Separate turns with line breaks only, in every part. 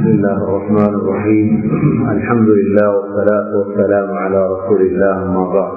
بسم الله الرحمن الرحيم الحمد لله والصلاة والسلام على رسول الله ما بعد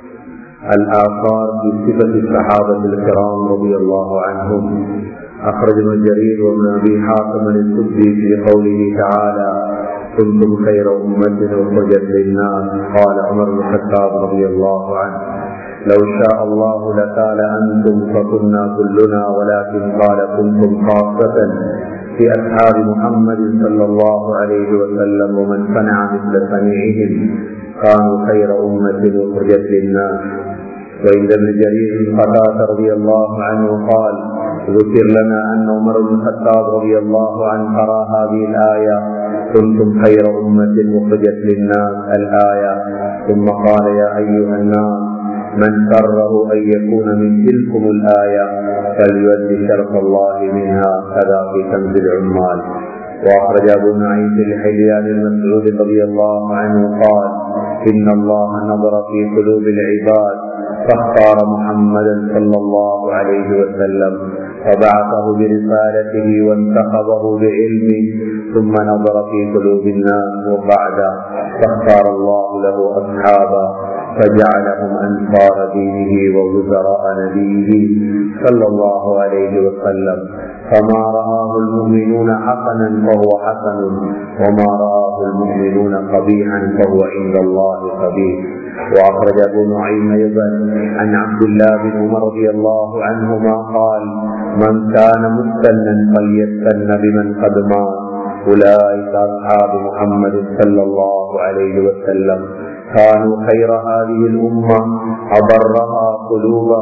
الآثار في صفة الصحابة الكرام رضي الله عنهم أخرج ابن جرير وابن أبي حاتم السدي في قوله تعالى كنتم خير أمة أخرجت للناس قال عمر بن الخطاب رضي الله عنه لو شاء الله لقال أنتم فكنا كلنا ولكن قال كنتم خاصة في أصحاب محمد صلى الله عليه وسلم ومن صنع مثل صنيعهم كانوا خير أمة أخرجت للناس وعند ابن جرير قتادة رضي الله عنه قال ذكر لنا أن عمر بن الخطاب رضي الله عنه قرأ هذه الآية كنتم خير أمة أخرجت للناس الآية ثم قال يا أيها الناس من سره أن يكون من تلكم الآية فليؤدي شرف الله منها كذا في كنز العمال وأخرج أبو نعيم في الحليان المسعود رضي الله عنه قال إن الله نظر في قلوب العباد فاختار محمدا صلى الله عليه وسلم وبعثه برسالته وانتخبه بعلمه ثم نظر في قلوب الناس وبعد فاختار الله له أصحابا فجعلهم أنصار دينه ووزراء نبيه صلى الله عليه وسلم فما رآه المؤمنون حسنا فهو حسن وما رآه المؤمنون قبيحا فهو عند الله قبيح وأخرج أبو نعيم أيضا عن عبد الله بن عمر رضي الله عنهما قال من كان مستنا فليستن بمن قد مات أولئك أصحاب محمد صلى الله عليه وسلم كانوا خير هذه الأمة أبرها قلوبا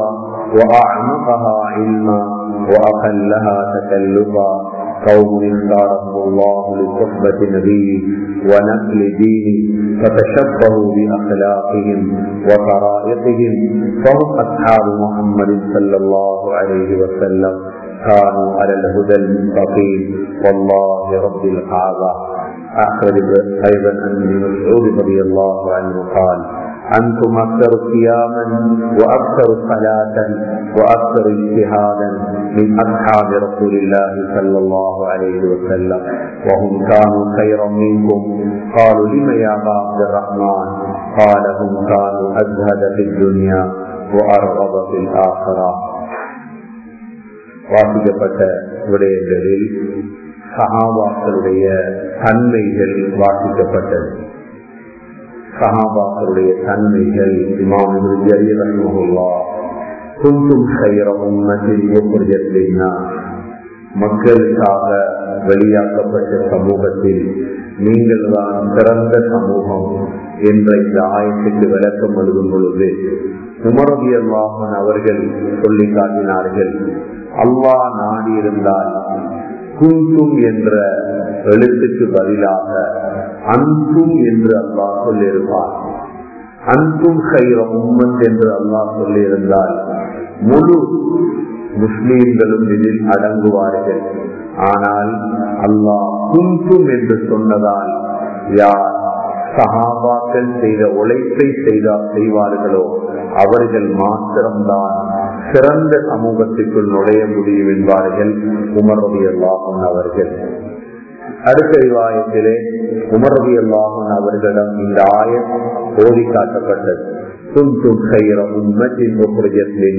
وأعمقها علما وأقلها تكلفا قوم اختارهم الله لصحبة نبيه ونقل دينه فتشبهوا بأخلاقهم وطرائقهم فهم أصحاب محمد صلى الله عليه وسلم كانوا على الهدى المستقيم والله رب الكعبة أخرج أيضا عن ابن مسعود رضي الله عنه قال أنتم أكثر صياما وأكثر صلاة وأكثر اجتهادا من أصحاب رسول الله صلى الله عليه وسلم وهم كانوا خيرا منكم قالوا لم يا أبا عبد الرحمن قال هم كانوا أزهد في الدنيا وأرغب في الآخرة வாசிக்கப்பட்ட விடயங்களில் சகாபாக்களுடைய தன்மைகள் வாசிக்கப்பட்டது சகாபாக்களுடைய தன்மைகள் இமாம் ரஹ்மஹுல்லா குந்தும் சைர உம்மத்தில் மக்களுக்காக வெளியாக்கப்பட்ட சமூகத்தில் நீங்கள் தான் சிறந்த சமூகம் என்ற இந்த ஆயத்துக்கு விளக்கம் எழுதும் பொழுது உமரபி அல்லாஹன் அவர்கள் சொல்லி காட்டினார்கள் அல்லாஹ் நாடி இருந்தால் குந்தும் என்ற எழுத்துக்கு பதிலாக அன்பும் என்று அல்லாஹ் சொல்லியிருப்பார் அன்பும் கைர உம்மத் என்று அல்லாஹ் சொல்லியிருந்தால் முழு முஸ்லீம்களும் இதில் அடங்குவார்கள் ஆனால் அல்லாஹ் குந்தும் என்று சொன்னதால் யார் சகாபாக்கள் செய்த உழைப்பை செய்தா செய்வார்களோ அவர்கள் மாத்திரம்தான் சிறந்த சமூகத்திற்குள் நுழைய முடியும் என்பார்கள் உமரவி அல்லாஹன் அவர்கள் அடுத்த விவாயத்திலே உமரவி அல்லாஹன் அவர்களிடம் இந்த ஆயம் ஓடி காட்டப்பட்டது துன்தும் செய்கிற உண்மையின்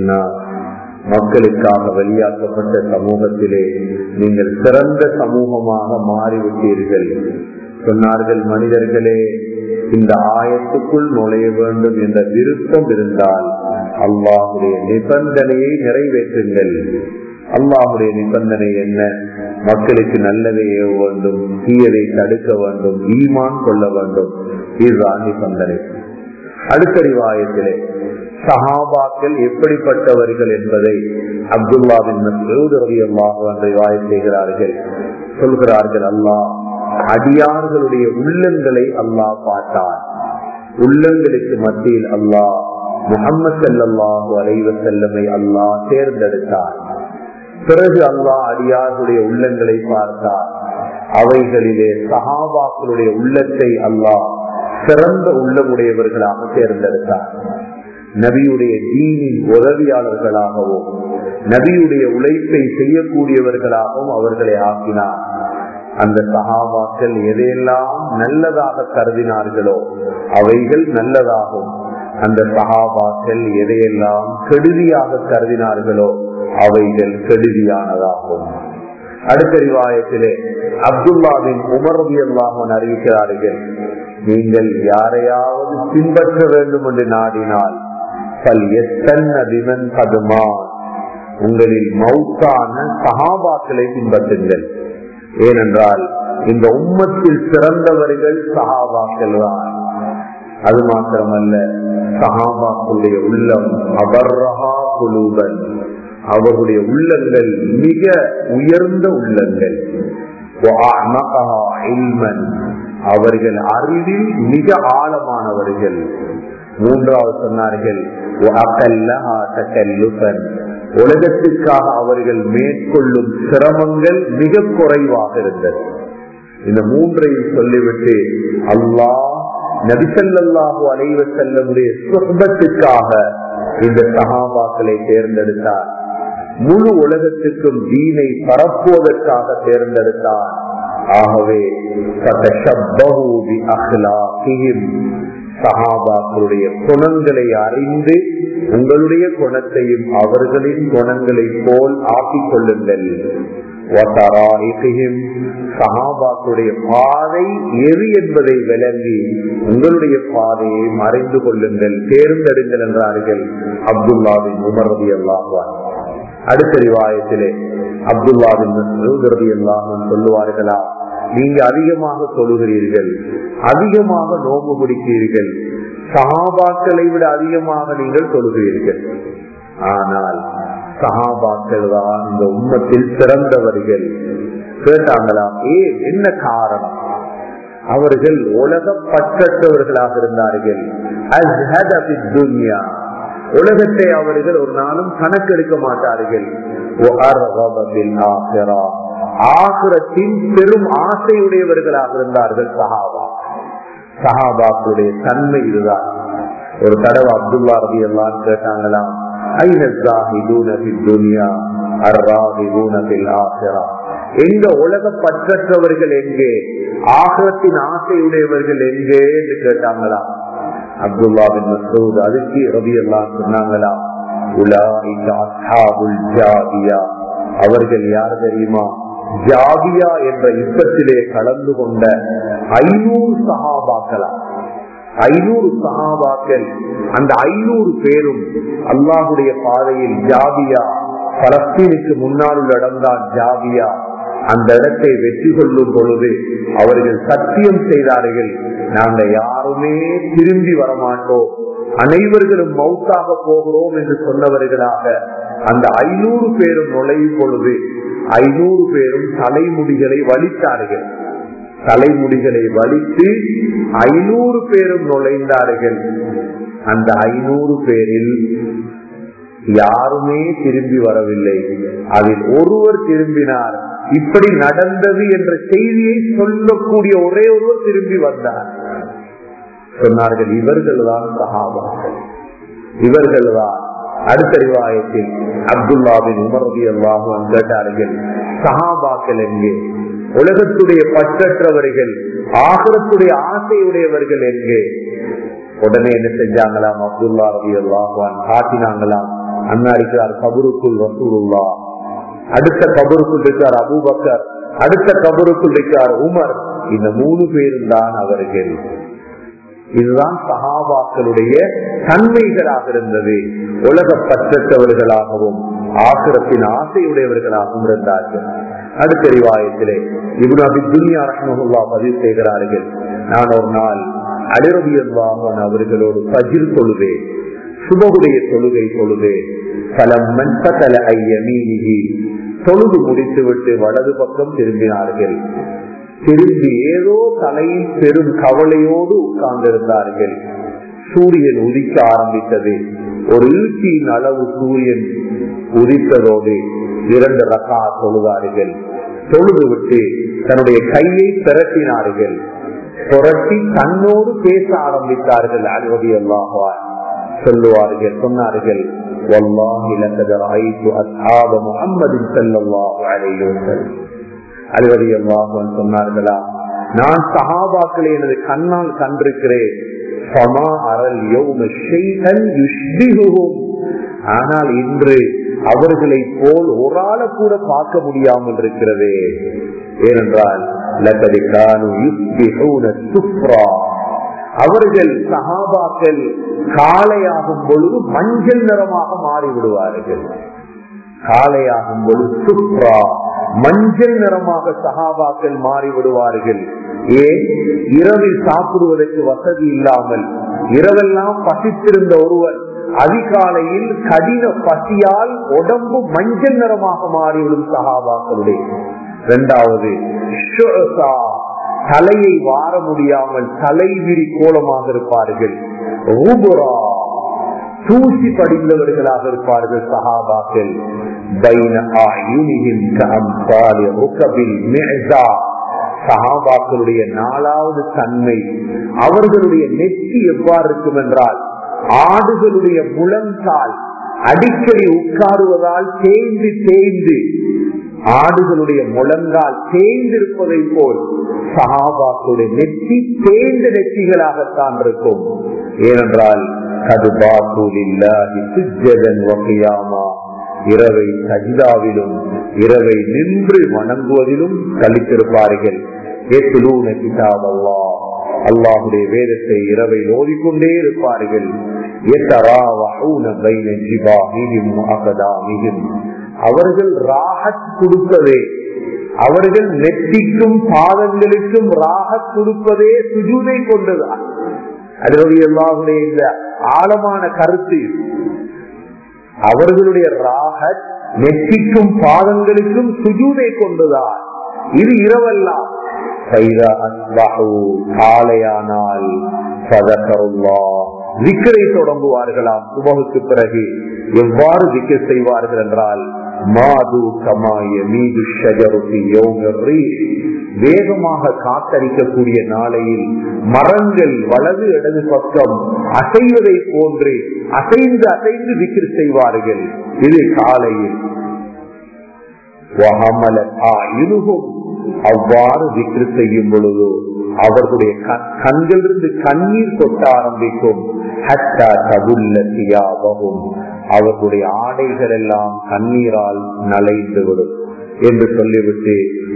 மக்களுக்காக வெளியாக்கப்பட்ட சமூகத்திலே நீங்கள் சிறந்த சமூகமாக மாறிவிட்டீர்கள் சொன்னார்கள் மனிதர்களே இந்த ஆயத்துக்குள் நுழைய வேண்டும் என்ற விருப்பம் இருந்தால் அல்லாஹுடைய நிபந்தனையை நிறைவேற்றுங்கள் அல்லாஹுடைய நிபந்தனை என்ன மக்களுக்கு நல்லதை ஏவ வேண்டும் தீயதை தடுக்க வேண்டும் ஈமான் கொள்ள வேண்டும் இதுதான் நிபந்தனை அடுத்த ரிவாயத்திலே சஹாபாக்கள் எப்படிப்பட்டவர்கள் என்பதை அப்துல்லாவின் ரவி அல்லாஹ் ரிவாயம் செய்கிறார்கள் சொல்கிறார்கள் அல்லாஹ் அடியார்களுடைய உள்ளங்களை அல்லாஹ் பார்த்தார் உள்ளங்களுக்கு மத்தியில் அல்லாஹ் முகமது சல்லாஹு அலைவ செல்லமை அல்லாஹ் தேர்ந்தெடுத்தார் பிறகு அல்லாஹ் அடியார்களுடைய உள்ளங்களை பார்த்தார் அவைகளிலே சஹாபாக்களுடைய உள்ளத்தை அல்லாஹ் சிறந்த உள்ளமுடையவர்களாக தேர்ந்தெடுத்தார் நபியுடைய தீனின் உதவியாளர்களாகவும் நபியுடைய உழைப்பை செய்யக்கூடியவர்களாகவும் அவர்களை ஆக்கினார் அந்த சகாபாக்கள் எதையெல்லாம் நல்லதாக கருதினார்களோ அவைகள் நல்லதாகும் அந்த சகாபாக்கள் எதையெல்லாம் கெடுதியாக கருதினார்களோ அவைகள் கெடுதியானதாகும் அடுத்த ரிவாயத்திலே அப்துல்லாவின் உமர்வி அல்லாமன் அறிவிக்கிறார்கள் நீங்கள் யாரையாவது பின்பற்ற வேண்டும் என்று நாடினால் பல் எத்தன்ன விமன் பதுமா உங்களில் மௌத்தான சகாபாக்களை பின்பற்றுங்கள் ஏனென்றால் இந்த உம்மத்தில் சிறந்தவர்கள் சகாபாக்கள் தான் அது மாத்திரமல்ல சகாபாக்களுடைய உள்ளம் அபர்ரஹா குழுவன் அவர்களுடைய உள்ளங்கள் மிக உயர்ந்த உள்ளங்கள் அவர்கள் அறிவில் மிக ஆழமானவர்கள் மூன்றாவது சொன்னார்கள் உலகத்திற்காக அவர்கள் மேற்கொள்ளும் சிரமங்கள் மிக குறைவாக இருந்தது இந்த மூன்றையும் சொல்லிவிட்டு அல்லாஹ் நபிசல்லாஹு அலைவ செல்லமுடைய சுகத்துக்காக இந்த சகாபாக்களை தேர்ந்தெடுத்தார் முழு உலகத்துக்கும் தீனை பரப்புவதற்காக தேர்ந்தெடுத்தார் ஆகவே சகாபாக்களுடைய குணங்களை அறிந்து உங்களுடைய குணத்தையும் அவர்களின் குணங்களை போல் ஆக்கிக் கொள்ளுங்கள் சகாபாக்களுடைய பாதை எது என்பதை விளங்கி உங்களுடைய பாதையை மறைந்து கொள்ளுங்கள் தேர்ந்தெடுங்கள் என்றார்கள் அப்துல்லாவின் உமரதி அல்லாஹான் அடுத்த ரிவாயத்திலே அப்துல்லாவின் ரதி அல்லாஹன் சொல்லுவார்களா நீங்க அதிகமாக தொழுகிறீர்கள் அதிகமாக நோம்பு பிடிக்கிறீர்கள் சகாபாக்களை விட அதிகமாக நீங்கள் தொழுகிறீர்கள் ஆனால் சகாபாக்கள் தான் இந்த உம்மத்தில் சிறந்தவர்கள் கேட்டாங்களாம் ஏ என்ன காரணம் அவர்கள் உலக பற்றற்றவர்களாக இருந்தார்கள் உலகத்தை அவர்கள் ஒரு நாளும் கணக்கெடுக்க மாட்டார்கள் ஆசுரத்தின் பெரும் ஆசையுடையவர்களாக இருந்தார்கள் சஹாபா சஹாபாக்களுடைய தன்மை இதுதான் ஒரு தடவை அப்துல்லா ரவி எல்லாம் கேட்டாங்களாம் எங்க உலக பற்றற்றவர்கள் எங்கே ஆகத்தின் ஆசையுடையவர்கள் எங்கே என்று கேட்டாங்களா அப்துல்லாவின் மசூத் அதுக்கு ரவி எல்லாம் சொன்னாங்களா அவர்கள் யார் தெரியுமா ஜாவியா என்ற யுத்தத்திலே கலந்து கொண்ட ஐநூறு சகாபாக்களா ஐநூறு சகாபாக்கள் அந்த ஐநூறு பேரும் அல்லாஹுடைய பாதையில் ஜாபியா பலஸ்தீனுக்கு முன்னால் உள்ள இடம்தான் ஜாபியா அந்த இடத்தை வெற்றி கொள்ளும் பொழுது அவர்கள் சத்தியம் செய்தார்கள் நாங்க யாருமே திரும்பி வரமாட்டோம் அனைவர்களும் மவுத்தாக போகிறோம் என்று சொன்னவர்களாக அந்த ஐநூறு பேரும் நுழையும் பொழுது ஐநூறு பேரும் தலைமுடிகளை வலித்தார்கள் தலைமுடிகளை வலித்து ஐநூறு பேரும் நுழைந்தார்கள் அந்த ஐநூறு பேரில் யாருமே திரும்பி வரவில்லை அதில் ஒருவர் திரும்பினார் இப்படி நடந்தது என்ற செய்தியை சொல்லக்கூடிய ஒரே ஒருவர் திரும்பி வந்தார் சொன்னார்கள் இவர்கள் தான் சகாபாக்கள் இவர்கள் தான் அடுத்த ரிவாயத்தில் அப்துல்லாவின் உமரதி அல்லாஹும் கேட்டார்கள் சகாபாக்கள் எங்கே உலகத்துடைய பற்றற்றவர்கள் ஆகரத்துடைய ஆசையுடையவர்கள் எங்கே உடனே என்ன செஞ்சாங்களாம் அப்துல்லா ரவி அல்லாஹான் காட்டினாங்களாம் அண்ணா இருக்கிறார் கபருக்குள் ரசூலுல்லா அடுத்த கபருக்குள் இருக்கிறார் அபூபக்கர் அடுத்த கபருக்குள் இருக்கிறார் உமர் இந்த மூணு பேரும் தான் அவர்கள் இதுதான் சகாபாக்களுடைய தன்மைகளாக இருந்தது உலக பற்றற்றவர்களாகவும் ஆசிரத்தின் ஆசையுடையவர்களாகவும் இருந்தார்கள் அடுத்த ரிவாயத்திலே இவரு அபி துனியா ரஹ்மஹுல்லா பதிவு செய்கிறார்கள் நான் ஒரு நாள் அலிரபியல்லாமன் அவர்களோடு பகிர் தொழுவேன் சுபகுடைய தொழுகை தொழுவேன் பலம் மன்சல ஐயமீனிகி தொழுது முடித்துவிட்டு வலது பக்கம் திரும்பினார்கள் திரும்பி ஏதோ தலையில் பெரும் கவலையோடு உட்கார்ந்திருந்தார்கள் சூரியன் உதிக்க ஆரம்பித்தது ஒரு ஈட்டியின் அளவு சூரியன் உதித்ததோடு இரண்டு ரகா தொழுதார்கள் தொழுது விட்டு தன்னுடைய கையை திரட்டினார்கள் புரட்டி தன்னோடு பேச ஆரம்பித்தார்கள் அறுபதி அல்லாஹார் சொல்லுவார்கள் சொன்னார்கள் والله لقد رأيت أصحاب محمد صلى الله عليه وسلم அலுவலி அல்லாஹன் சொன்னார்களா நான் சஹாபாக்களை எனது கண்ணால் கண்டிருக்கிறேன் சமா அறல் யௌம ஷைஅன் யுஷ்பிஹுஹும். ஆனால் இன்று அவர்களை போல் ஒரு ஆளை கூட பார்க்க முடியாமல் இருக்கிறதே ஏனென்றால் லகது கானு யுஸ்பிஹூன சுப்ரா அவர்கள் சஹாபாக்கள் காலையாகும் பொழுது மஞ்சள் நிறமாக மாறி விடுவார்கள் காலையாகும் பொழுது சுப்ரா மஞ்சள் நிறமாக சகாபாக்கள் மாறி விடுவார்கள் ஏன் இரவில் சாப்பிடுவதற்கு வசதி இல்லாமல் இரவெல்லாம் பசித்திருந்த ஒருவர் அதிகாலையில் கடின பசியால் உடம்பு மஞ்சள் நிறமாக மாறிவிடும் சகாபாக்களுடைய இரண்டாவது ஷுஅசா, தலையை வார முடியாமல் தலைவிரி கோலமாக இருப்பார்கள் உபுரா, தூசி படிந்தவர்களாக இருப்பார்கள் சஹாபாக்கள் பைன ஆயுனிஹிம் கஅம்சாலி ருகபில் மிஅஸா. சஹாபாக்களுடைய நாலாவது தன்மை அவர்களுடைய நெற்றி எவ்வாறு இருக்கும் என்றால் ஆடுகளுடைய முழங்கால் அடிக்கடி உட்காருவதால் தேய்ந்து தேய்ந்து ஆடுகளுடைய முழங்கால் தேய்ந்திருப்பதை போல் சஹாபாக்களுடைய நெற்றி தேய்ந்த நெற்றிகளாகத்தான் இருக்கும் ஏனென்றால் இரவை சஜிதாவிலும் இரவை நின்று வணங்குவதிலும் கழித்திருப்பார்கள் அல்லாஹுடைய வேதத்தை இரவை ஓதிக்கொண்டே இருப்பார்கள் அவர்கள் ராகத் கொடுப்பதே அவர்கள் நெற்றிக்கும் பாதங்களுக்கும் ராகத் கொடுப்பதே சுஜூதை கொண்டுதான் அலுவலி அல்லாஹுடைய இந்த ஆழமான கருத்து அவர்களுடைய ராகத் நெற்றிக்கும் பாதங்களுக்கும் சுஜூதை கொண்டுதான் இது இரவெல்லாம் காலையானால் விக்கரை தொடங்குவார்களாம் சுபகுக்கு பிறகு எவ்வாறு விக்க செய்வார்கள் என்றால் மாது கமாய மீது வேகமாக காத்தடிக்கக்கூடிய நாளையில் மரங்கள் வலது இடது பக்கம் அசைவதை போன்று அசைந்து அசைந்து விக்கிர் செய்வார்கள் இது காலையில் அவ்வாறு விக்ரு செய்யும் பொழுது அவர்களுடைய கண்களிலிருந்து கண்ணீர் கொட்ட ஆரம்பிக்கும் அவர்களுடைய ஆடைகள் எல்லாம் கண்ணீரால் நலைந்து விடும் என்று சொல்லிவிட்டு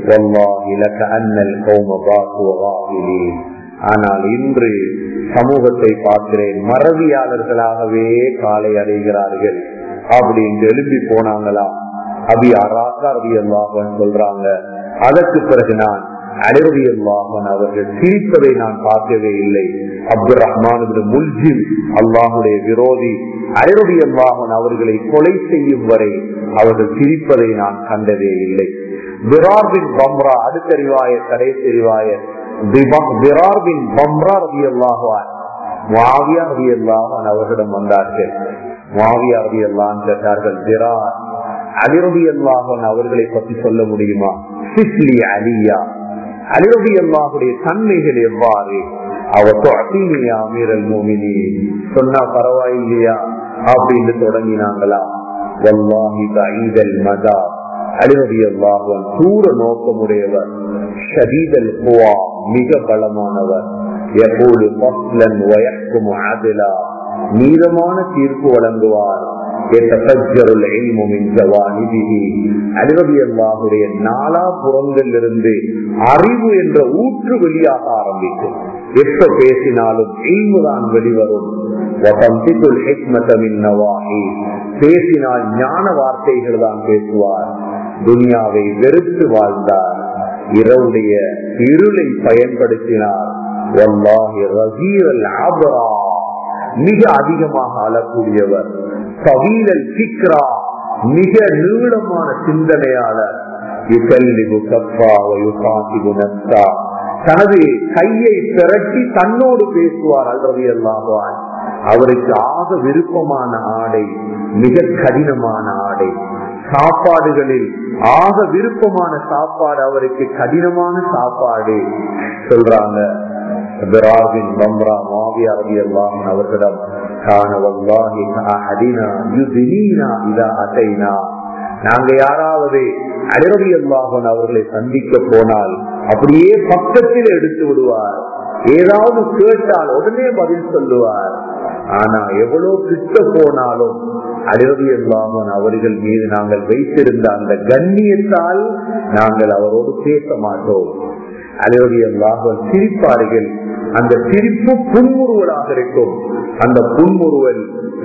ஆனால் இன்று சமூகத்தை பார்க்கிறேன் மறவியாளர்களாகவே காலை அடைகிறார்கள் அப்படின்னு எழும்பி போனாங்களா அபி அராக்கா ரவி அல்லாஹன் சொல்றாங்க அதற்கு பிறகு நான் அலரவி அல்லாஹன் அவர்கள் சிரிப்பதை நான் பார்க்கவே இல்லை அப்துல் ரஹ்மான் முல்ஜிம் அல்லாஹுடைய விரோதி அலரவி அல்லாஹன் அவர்களை கொலை செய்யும் வரை அவர்கள் சிரிப்பதை நான் கண்டதே இல்லை பிரார்பின் பம்ரா அடுத்த ரிவாய கடைசி ரிவாய பிரார்பின் பம்ரா ரவி அல்லாஹான் மாவியா ரவி அல்லாஹன் அவர்களிடம் வந்தார்கள் மாவியா ரவி அல்லான் கேட்டார்கள் பிரார் அலிரபி அல்லாஹன் அவர்களை பற்றி சொல்ல முடியுமா சிஸ்லி அலியா அலிரபி அல்லாஹுடைய தன்மைகள் எவ்வாறு அவர் அமீரல் மோமினி சொன்னா பரவாயில்லையா அப்படின்னு தொடங்கினாங்களா வல்லாஹி கைதல் மதா அலிரபி அல்லாஹன் தூர நோக்கமுடையவர் ஷதீதல் குவா மிக பலமானவர் எப்போது நீதமான தீர்ப்பு வழங்குவார் அலிரபியல்லாவுடைய நாலா புறங்களில் இருந்து அறிவு என்ற ஊற்று வெளியாக ஆரம்பிக்கும் எப்ப பேசினாலும் இல்முதான் வெளிவரும் பேசினால் ஞான வார்த்தைகள் தான் பேசுவார் துனியாவை வெறுத்து வாழ்ந்தார் இரவுடைய இருளை பயன்படுத்தினார் மிக அதிகமாக ஆளக்கூடியவர் கவீனல் சிக்ரா மிக நீளமான சிந்தனையாளர் தனது கையை திரட்டி தன்னோடு பேசுவார் அல்ரவி அல்லாஹான் அவருக்கு ஆக விருப்பமான ஆடை மிக கடினமான ஆடை சாப்பாடுகளில் ஆக விருப்பமான சாப்பாடு அவருக்கு கடினமான சாப்பாடு சொல்றாங்க பிராவின் பம்ரா மாவியா ரவி அல்லாஹன் அவர்களிடம் காண வல்லாஹி அஹதினா யுதினீனா இதா அசைனா நாங்க யாராவது அலிரவி அல்லாஹன் அவர்களை சந்திக்க போனால் அப்படியே பக்கத்தில் எடுத்து விடுவார் ஏதாவது கேட்டால் உடனே பதில் சொல்லுவார் ஆனா எவ்வளவு கிட்ட போனாலும் அலிரவி அல்லாமன் அவர்கள் மீது நாங்கள் வைத்திருந்த அந்த கண்ணியத்தால் நாங்கள் அவரோடு பேச மாட்டோம் அலிரவி அல்லாஹன் சிரிப்பார்கள் அந்த சிரிப்பு புன்முறுவலாக இருக்கும் அந்த புன்முறுவல்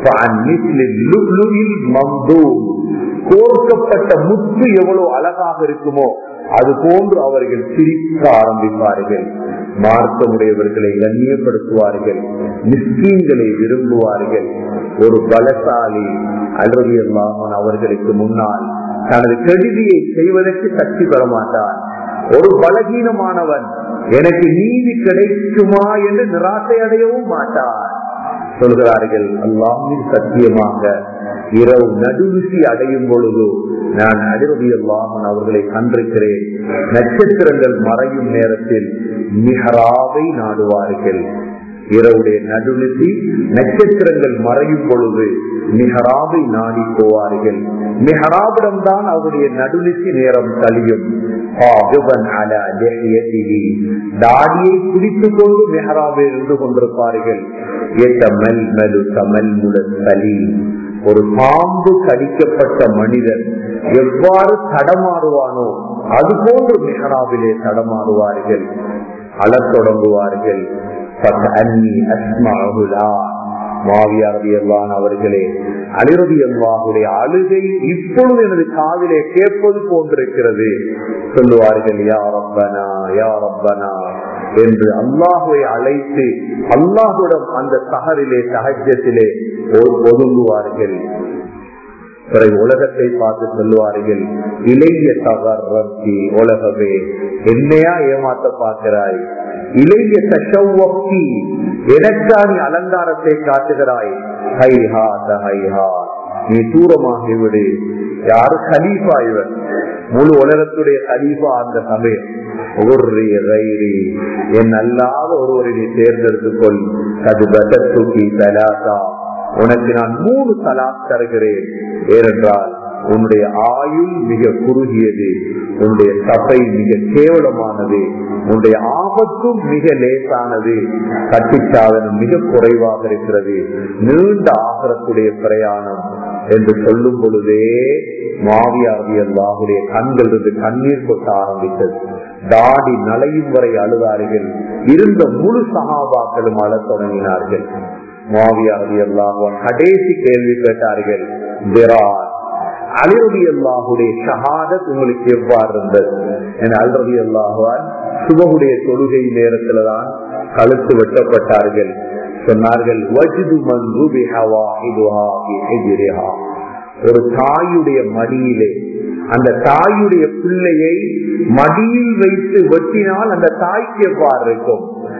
கோர்க்கப்பட்ட முத்து எவ்வளவு அழகாக இருக்குமோ அது போன்று அவர்கள் சிரிக்க ஆரம்பிப்பார்கள் மார்க்கமுடையவர்களை கண்ணியப்படுத்துவார்கள் மிஸ்கீன்களை விரும்புவார்கள் ஒரு பலசாலி அல்ரவியல்லாமன் அவர்களுக்கு முன்னால் தனது கெடுதியை செய்வதற்கு சக்தி பெற மாட்டான் ஒரு பலகீனமானவன் எனக்கு நீதி கிடைக்குமா என்று நிராசை அடையவும் மாட்டான் சொல்கிறார்கள் அல்லாமின் சத்தியமாக இரவு நடுவிசி அடையும் பொழுது நான் அடிரதி அல்லாமன் அவர்களை கண்டிருக்கிறேன் நட்சத்திரங்கள் மறையும் நேரத்தில் மிகராவை நாடுவார்கள் இரவுடைய நடுநிசி நட்சத்திரங்கள் மறையும் பொழுது மிகராவை நாடி போவார்கள் மிகராவிடம் தான் அவருடைய நடுநிசி நேரம் கழியும் தாடியை பிடித்துக் கொண்டு மெஹராவில் இருந்து கொண்டிருப்பார்கள் ஒரு பாம்பு கடிக்கப்பட்ட மனிதன் எவ்வாறு தடமாறுவானோ அது போன்று மெஹராவிலே தடமாறுவார்கள் அழத் தொடங்குவார்கள் அவர்களே அலிரதி அல்லாஹுடைய அழுகை இப்பொழுது எனது காதிலே கேட்பது போன்றிருக்கிறது சொல்லுவார்கள் யா ரப்பனா யா ரப்பனா என்று அல்லாஹுவை அழைத்து அல்லாஹுடன் அந்த சகரிலே சகஜத்திலே ஒதுங்குவார்கள் பிறகு உலகத்தை பார்த்து சொல்லுவார்கள் இளைய தகர்த்தி உலகமே என்னையா ஏமாத்த பார்க்கிறாய் இளைய தஷவக்கி எனக்கா நீ அலங்காரத்தை காட்டுகிறாய் ஹைஹா ஹைஹா நீ தூரமாகிவிடு யாரு கலீஃபா இவர் முழு உலகத்துடைய கலீஃபா அந்த சமயம் என் அல்லாத ஒருவரை நீ தேர்ந்தெடுத்துக் கொள் அது பதத்துக்கி தலாசா உனக்கு நான் மூணு தலாக் தருகிறேன் ஏனென்றால் உன்னுடைய ஆயுள் மிக குறுகியது உன்னுடைய சபை மிக கேவலமானது உன்னுடைய ஆபத்தும் மிக லேசானது கட்டிச்சாதனம் மிக குறைவாக இருக்கிறது நீண்ட ஆகரத்துடைய பிரயாணம் என்று சொல்லும் பொழுதே மாவியாவி அல்லாஹுடைய கண்கள் இருந்து கண்ணீர் கொட்ட ஆரம்பித்தது தாடி நலையும் வரை அழுதார்கள் இருந்த முழு சகாபாக்களும் அழத் தொடங்கினார்கள் மாவியாரதி அல்லாஹுவன் கடைசி கேள்வி கேட்டார்கள் அலிரதி அல்லாஹுடைய ஷஹாதத் உங்களுக்கு எவ்வாறு இருந்தது என அல்ரதி அல்லாஹுவான் சுபகுடைய தொழுகை நேரத்துல தான் கழுத்து வெட்டப்பட்டார்கள் சொன்னார்கள் ஒரு தாயுடைய மடியிலே அந்த தாயுடைய பிள்ளையை மடியில் வைத்து வெட்டினால் அந்த தாய்க்கு எவ்வாறு இருக்கும்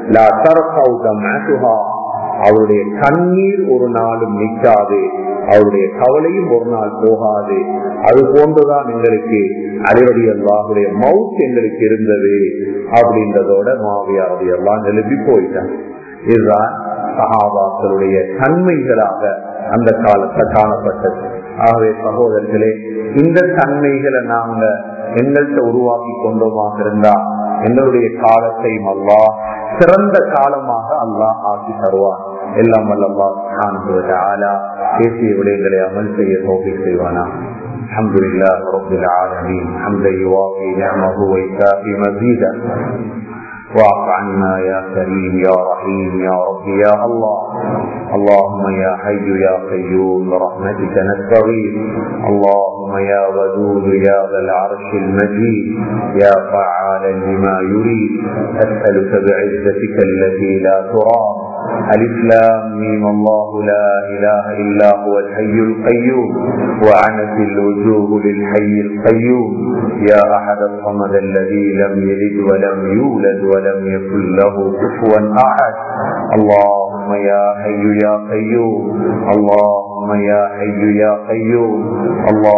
அவருடைய கண்ணீர் ஒரு நாளும் நிற்காது அவருடைய கவலையும் ஒரு நாள் போகாது அது போன்றுதான் எங்களுக்கு அலைவடி அல்லாஹுடைய மவுத் எங்களுக்கு இருந்தது அப்படின்றதோட மாவியாரதி எல்லாம் எழுப்பி போயிட்டாங்க இதுதான் சகாபாக்களுடைய தன்மைகளாக அந்த காலத்தை காணப்பட்டது ஆகவே சகோதரர்களே இந்த தன்மைகளை நாங்க எங்கள்கிட்ட உருவாக்கி கொண்டோமாக இருந்தா எங்களுடைய காலத்தையும் அல்லா சிறந்த காலமாக அல்லாஹ் ஆக்கி தருவான் எல்லாம் அல்லா பேசிய விடயங்களை அமல் செய்ய நோக்கி செய்வானா الحمد لله رب العالمين حمدا يوافي نعمه ويكافي مزيدا واعف عنا يا كريم يا رحيم يا رب يا الله اللهم يا حي يا قيوم برحمتك نستغيث اللهم يا ودود يا ذا العرش المجيد يا فعالا لما يريد اسالك بعزتك التي لا ترام الاسلام ميم الله لا اله الا هو الحي القيوم وعنت الوجوه للحي القيوم يا احد الصمد الذي لم يلد ولم يولد ولم يكن له كفوا احد اللهم يا حي يا قيوم اللهم يا حي يا قيوم اللهم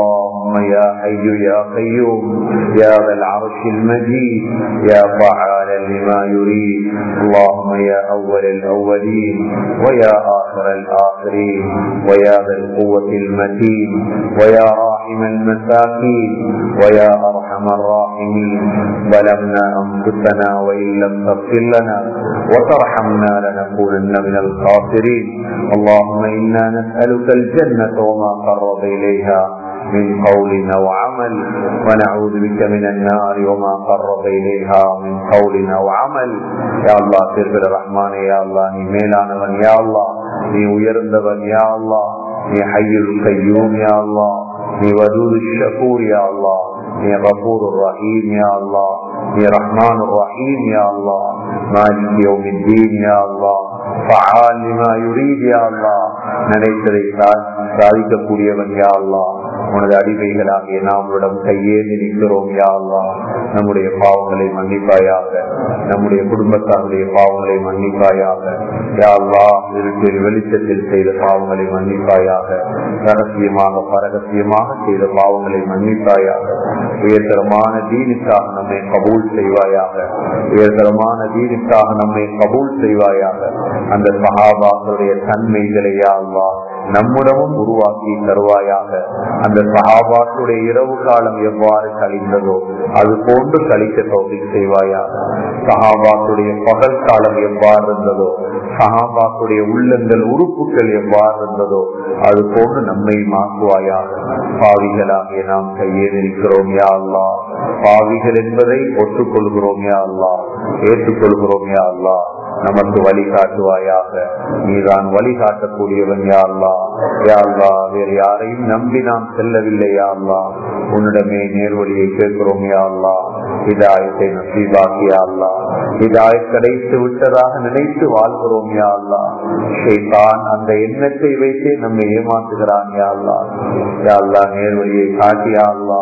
اللهم يا حي يا قيوم يا ذا العرش المجيد يا فعالا لما يريد اللهم يا أول الأولين ويا آخر الآخرين ويا ذا القوة المتين ويا راحم المساكين ويا أرحم الراحمين ظلمنا أنفسنا وإن لم تغفر لنا وترحمنا لنكونن من الخاسرين اللهم إنا نسألك الجنة وما قرب إليها من قول أو عمل ونعوذ بك من النار وما قرب إليها من قول أو عمل يا الله تربر الرحمن يا الله நீ மேலானவன் யா அல்லா நீ உயர்ந்தவன் யா அல்லா நீ ஹையுல் கையூம் யா அல்லா நீ வதூது ஷகூர் யா அல்லா நீ غفور الرحيم يا الله நீ رحمن الرحيم يا الله مالك يوم الدين يا الله فعال لما يريد يا الله நினைத்ததை சாதிக்கக்கூடியவன் யா அல்லா உனது அடிமைகளாகிய நாமளிடம் கையேந்தி நிற்கிறோம் யா அல்லா நம்முடைய பாவங்களை மன்னிப்பாயாக நம்முடைய குடும்பத்தாருடைய பாவங்களை மன்னிப்பாயாக யா அல்லா இருட்டில் வெளிச்சத்தில் செய்த பாவங்களை மன்னிப்பாயாக ரகசியமாக பரகசியமாக செய்த பாவங்களை மன்னிப்பாயாக உயர்தரமான தீனுக்காக நம்மை கபூல் செய்வாயாக உயர்தரமான தீனுக்காக நம்மை கபூல் செய்வாயாக அந்த சகாபாக்களுடைய தன்மைகளை யா அல்லா நம்முடமும் உருவாக்கி தருவாயாக அந்த சகாபாக்களுடைய இரவு காலம் எவ்வாறு கழிந்ததோ அது போன்று கழிக்க தோல்வி செய்வாயாக சகாபாக்களுடைய பகல் காலம் எவ்வாறு இருந்ததோ சகாபாக்களுடைய உள்ளங்கள் உறுப்புகள் எவ்வாறு இருந்ததோ அது போன்று நம்மை மாற்றுவாயாக பாவிகளாகிய நாம் கையேறிருக்கிறோம் யா அல்லா பாவிகள் என்பதை ஒத்துக்கொள்கிறோம் யா அல்லா ஏற்றுக்கொள்கிறோம் யா அல்லா நமக்கு வழிகாட்டுவாயாக நீதான் வழிகாட்டக்கூடியவன் யாழ்லா யாழ்லா வேறு யாரையும் நம்பி நாம் செல்லவில்லை யாழ்லா உன்னிடமே நேர்வழியை கேட்கிறோம் யாழ்லா இதாயத்தை நசீபாக்கியாள்லா இதாய கிடைத்து விட்டதாக நினைத்து வாழ்கிறோம் யாழ்லா ஷைதான் அந்த எண்ணத்தை வைத்தே நம்மை ஏமாற்றுகிறான் யாழ்லா யாழ்லா நேர்வழியை காட்டியாள்லா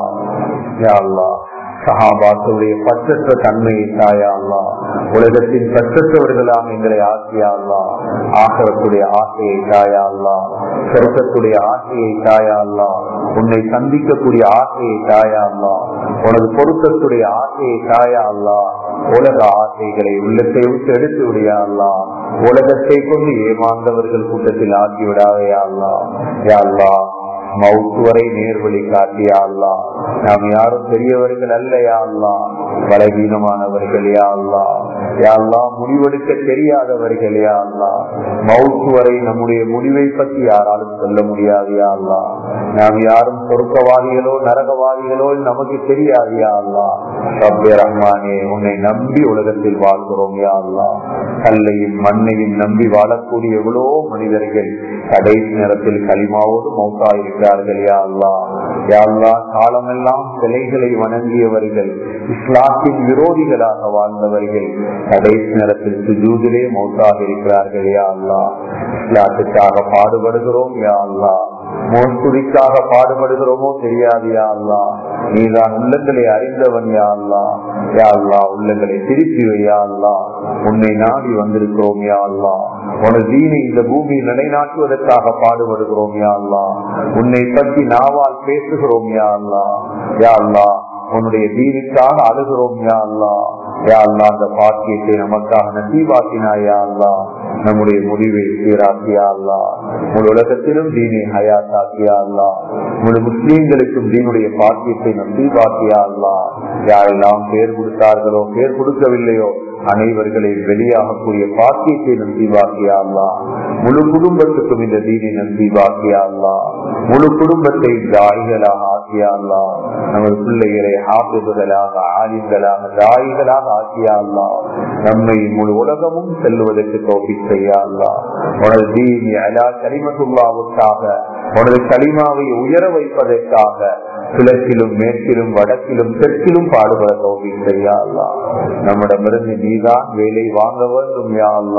யாழ்லா சகாபாக்களுடைய பற்றற்ற தன்மையை தாயா அல்லா உலகத்தின் பற்றற்றவர்களாக எங்களை ஆசையா அல்லா ஆகக்கூடிய ஆசையை தாயா அல்லா சொர்க்கத்துடைய ஆசையை தாயா அல்லா உன்னை சந்திக்கக்கூடிய ஆசையை தாயா அல்லா உனது பொருத்தத்துடைய ஆசையை தாயா அல்லா உலக ஆசைகளை உள்ளத்தை விட்டு எடுத்து விடியா அல்லா உலகத்தை கொண்டு ஏமாந்தவர்கள் கூட்டத்தில் ஆக்கி விடாதையா அல்லா யா அல்லா மவுத்து வரை நேர்வழி காட்டியா அல்லா நாம் யாரும் பெரியவர்கள் அல்ல யா அல்லா பலவீனமானவர்கள் யா அல்லா யா அல்லா முடிவெடுக்க தெரியாதவர்கள் யா அல்லா மவுத்து வரை நம்முடைய முடிவை பற்றி யாராலும் சொல்ல முடியாது யா அல்லா நாம் யாரும் சொர்க்கவாதிகளோ நரகவாதிகளோ நமக்கு தெரியாது யா அல்லா ரப்பே ரஹ்மானே உன்னை நம்பி உலகத்தில் வாழ்கிறோம் யா அல்லா கல்லையும் மண்ணையும் நம்பி வாழக்கூடிய எவ்வளோ மனிதர்கள் கடைசி நேரத்தில் களிமாவோடு மௌத்தா இருக்கிறார்கள் யா அல்லா யா அல்லா காலமெல்லாம் சிலைகளை வணங்கியவர்கள் இஸ்லாத்தின் விரோதிகளாக வாழ்ந்தவர்கள் கடைசி நேரத்தில் சுஜூதிலே மௌத்தாக இருக்கிறார்கள் யா அல்லா இஸ்லாத்துக்காக பாடுபடுகிறோம் யா அல்லா மோஸ்துதிக்காக பாடுபடுகிறோமோ தெரியாது யா அல்லா நீதான் உள்ளங்களை அறிந்தவன் யா அல்லா யா அல்லா உள்ளங்களை திருப்பி வையா அல்லா உன்னை நாடி வந்திருக்கிறோம் யா அல்லா உனது தீனை இந்த பூமியில் நிலைநாட்டுவதற்காக பாடுபடுகிறோம் யா அல்லா உன்னை பற்றி நாவால் பேசுகிறோம் யா அல்லா யா அல்லா உன்னுடைய தீனுக்காக அழுகிறோம் யா அல்லா யா அல்லா அந்த பாக்கியத்தை நமக்காக நசீவாக்கினாயா அல்லா நம்முடைய முடிவை சீராக்கியா அல்லா முழு உலகத்திலும் தீனை ஹயாத்தாக்கியா அல்லா முழு முஸ்லீம்களுக்கும் தீனுடைய பாக்கியத்தை நசீவாக்கியா அல்லா யாரெல்லாம் பேர் கொடுத்தார்களோ பேர் கொடுக்கவில்லையோ அனைவர்களை வெளியாகக்கூடிய பாக்கியத்தை நம்பிவாக்கியா அல்லா முழு குடும்பத்துக்கும் இந்த தீனை நம்பிவாக்கியா அல்லா முழு குடும்பத்தை தாய்களாக ஆக்கியா அல்லா நமது பிள்ளைகளை ஆபிதுகளாக ஆலிம்களாக தாய்களாக ஆக்கியா அல்லா நம்மை முழு உலகமும் செல்வதற்கு தோப்பி செய்யா அல்லா உனது தீனி அலா கரிமத்துள்ளாவுக்காக உனது களிமாவை உயர வைப்பதற்காக கிழக்கிலும் மேற்கிலும் வடக்கிலும் தெற்கிலும் பாடுபட தோல்வி செய்யா அல்லா நம்மிடமிருந்து நீதான் வேலை வாங்க வேண்டும் யா அல்லா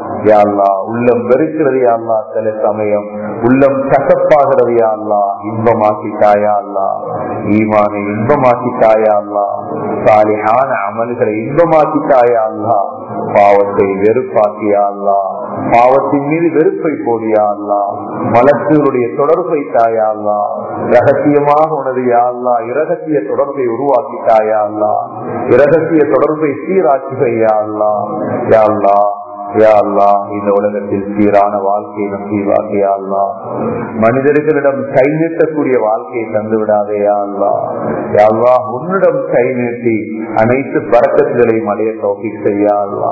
யா அல்லா உள்ளம் வெறுக்கிறது யா அல்லா சில சமயம் உள்ளம் கசப்பாகிறது யா அல்லா இன்பமாக்கிட்டாயா அல்லா ஈமானை இன்பமாக்கிட்டாயா அல்லா சாலிஹான அமல்களை இன்பமாக்கிட்டாயா அல்லா பாவத்தை வெறுப்பாக்கியா அல்லா பாவத்தின் மீது வெறுப்பை போடியா அல்லா மலக்குகளுடைய தொடர்பை தாயா அல்லா ரகசியமாக உனது யா அல்லா இரகசிய தொடர்பை உருவாக்கிட்டாயா அல்லா இரகசிய தொடர்பை சீராக்குகையா அல்லா யா அல்லா யா அல்லா இந்த உலகத்தில் சீரான வாழ்க்கையை நம்பீவாகியா அல்லா மனிதர்களிடம் கை நீட்டக்கூடிய வாழ்க்கையை தந்து விடாதே யா அல்லா யா அல்லா உன்னிடம் கை நீட்டி அனைத்து பறக்கத்துகளையும் அடைய தோக்கி செய்யா அல்லா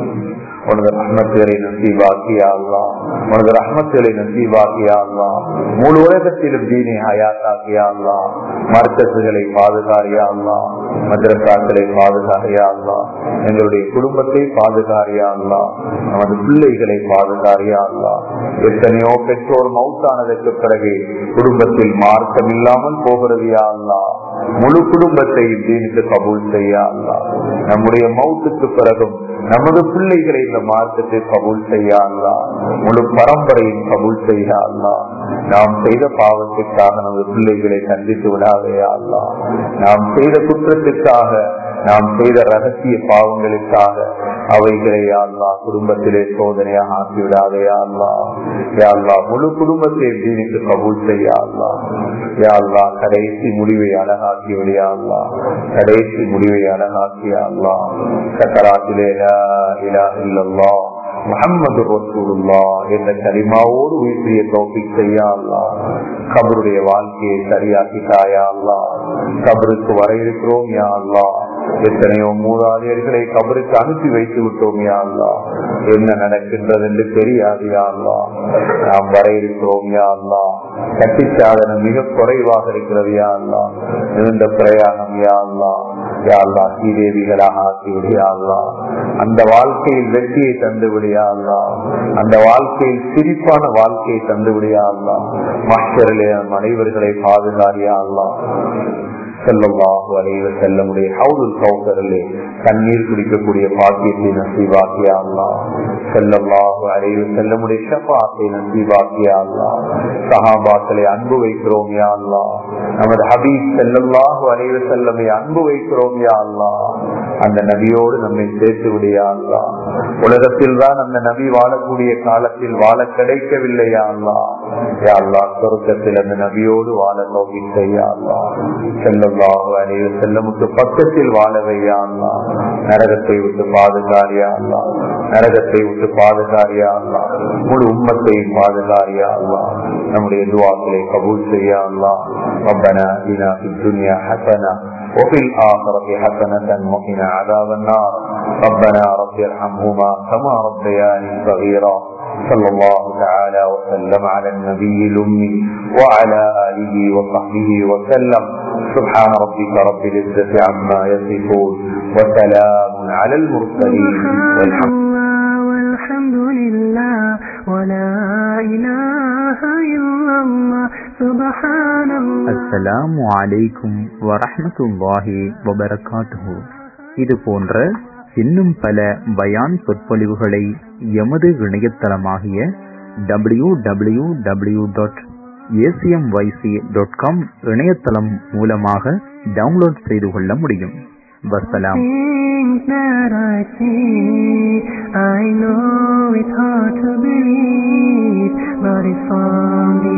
உனது ரஹ்மத்துகளை நசீவாக்கியா அல்லா உனது ரஹ்மத்துகளை நசீவாக்கியா அல்லா முழு உலகத்திலும் தீனை ஹயாத்தாக்கியா அல்லா மர்க்கத்துகளை பாதுகாரியா அல்லா மദ്രസാக்களை பாதுகாரியா அல்லா எங்களுடைய குடும்பத்தை பாதுகாரியா அல்லா நமது பிள்ளைகளை பாதுகாரியா அல்லா எத்தனையோ பெற்றோர் மவுத்தானதற்கு பிறகு குடும்பத்தில் மார்க்கம் இல்லாமல் போகிறது யா அல்லா முழு குடும்பத்தை தீனுக்கு கபூல் செய்யா அல்லா நம்முடைய மவுத்துக்கு பிறகும் நமது பிள்ளைகளை இந்த மார்க்கத்தை கபூல் செய்யா அல்லா முழு பரம்பரையும் கபூல் செய்யா அல்லா நாம் செய்த பாவத்திற்காக நமது பிள்ளைகளை கண்டித்து விடாதையா அல்லா நாம் செய்த குற்றத்திற்காக நாம் செய்த ரகசிய பாவங்களுக்காக அவைகளை அல்லா குடும்பத்திலே சோதனையாக ஆக்கி விடாதையா அல்லா யாழ்லா முழு குடும்பத்தை தீனுக்கு கபூல் செய்யா அல்லா யாழ்லா கடைசி முடிவை அழகாக்கி விடியா அல்லா கடைசி முடிவை அழகாக்கியா அல்லா சக்கராத்திலே இலா இல்லல்லா முகமது ரசூலுல்லா என்ற கரிமாவோடு உயிர்ப்பிய தோப்பிக் செய்யா அல்லா கபருடைய வாழ்க்கையை சரியாக்கிட்டாயா அல்லா கபருக்கு வர இருக்கிறோம் யா அல்லா எத்தனையோ மூதாதையர்களை கபருக்கு அனுப்பி வைத்து விட்டோம் யா அல்லா என்ன நடக்கின்றது என்று தெரியாது யா அல்லா நாம் வர இருக்கிறோம் யா அல்லா கட்டி சாதனம் மிக குறைவாக இருக்கிறது யா அல்லா இருந்த பிரயாணம் யா அல்லா யா அல்லா ஸ்ரீதேவிகளாக ஆக்கி விடியா அல்லா அந்த வாழ்க்கையில் வெற்றியை தந்து விடியா அல்லா அந்த வாழ்க்கையில் சிரிப்பான வாழ்க்கையை தந்து விடியா அல்லா மாஸ்டரிலே அனைவர்களை பாதுகாரியா அல்லா செல்லவாகு அலைவ செல்லமுடைய ஹவுதுல் கௌசரிலே தண்ணீர் குடிக்கக்கூடிய பாக்கியத்தை நசீவாக்கியா அல்லா செல்லவாகு அலைவ செல்லமுடைய ஷபாத்தை நசீவாக்கியா அல்லா சஹாபாக்களை அன்பு வைக்கிறோம் யா அல்லா நமது ஹபீப் செல்லல்லாஹு அலைவ செல்லமை அன்பு வைக்கிறோம் யா அல்லா அந்த நபியோடு நம்மை சேர்த்து விடியா அல்லா உலகத்தில் தான் அந்த நபி வாழக்கூடிய காலத்தில் வாழ கிடைக்கவில்லையா அல்லா யா அல்லா சொருக்கத்தில் அந்த நபியோடு வாழ நோக்கி செய்யா அல்லா செல்லல்லாஹு அலைவ செல்லமுக்கு பக்கத்தில் வாழ வையா அல்லா நரகத்தை விட்டு பாதுகாரியா அல்லா நரகத்தை விட்டு பாதுகாரியா அல்லா முழு உம்மத்தையும் பாதுகாரியா அல்லா நம்முடைய துவாக்களை கபூல் செய்யா அல்லா ربنا آتنا في الدنيا حسنة وفي الآخرة حسنة وقنا عذاب النار ربنا رب ارحمهما كما ربياني صغيرا صلى الله تعالى وسلم على النبي الأمي وعلى آله وصحبه وسلم سبحان ربك رب العزة عما يصفون وسلام على المرسلين والحمد
والحمد لله ولا إله إلا الله سبحان الله
அஸ்ஸலாமு அலைக்கும் வரஹ்மத்துல்லாஹி வபரகாத்துஹு இது போன்ற இன்னும் பல பயான் சொற்பொழிவுகளை எமது இணையதளமாகிய W W W dot A C M Y C dot com இணையதளம் மூலமாக டவுன்லோட் செய்து கொள்ள முடியும் வசலாம்
Things that I see, I know it's hard to believe, but it's from the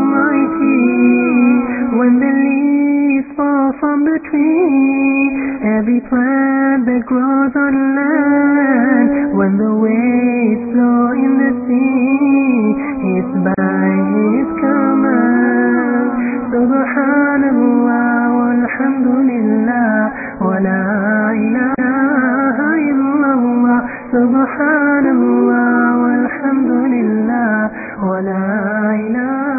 Almighty. When the leaves fall from the tree, every plant that grows on land, when the waves flow in the sea, it's by His command. Subhanallah, walhamdulillah, wa la ilaha illallah. Subhanallah, walhamdulillah, wa la ilaha